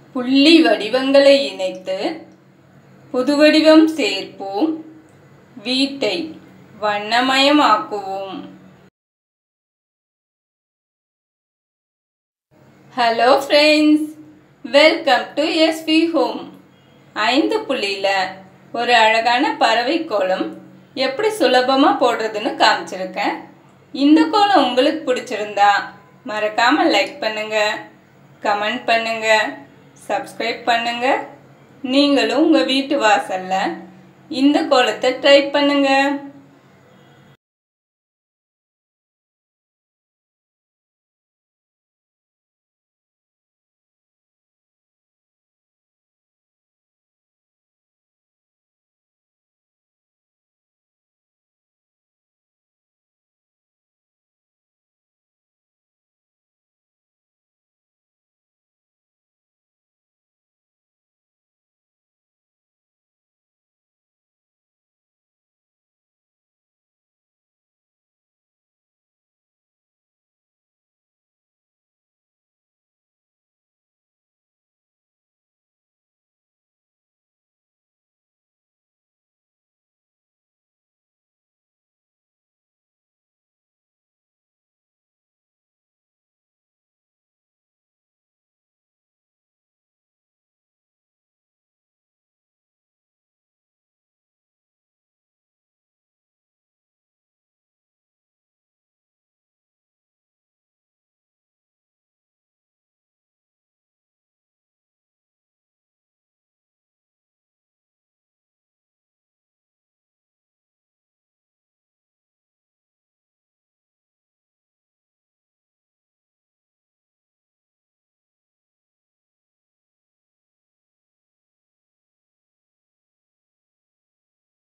புள்ளி வடிவங்களை இணைத்து புது வடிவம் சேர்ப்போம் வீட்டை வண்ணமயமாக்குவோம் hello friends welcome to SV home ஐந்து புள்ளியில் ஒரு அழகான பறவை கோலம் எப்படி சுலபமாக போடுறதுன்னு காமிச்சிருக்கேன் இந்த கோலம் உங்களுக்கு பிடிச்சிருந்தா மறக்காமல் லைக் பண்ணுங்க கமெண்ட் பண்ணுங்க சப்ஸ்கிரைப் பண்ணுங்க நீங்களும் உங்கள் வீட்டு வாசலில் இந்த கோலத்தை ட்ரை பண்ணுங்க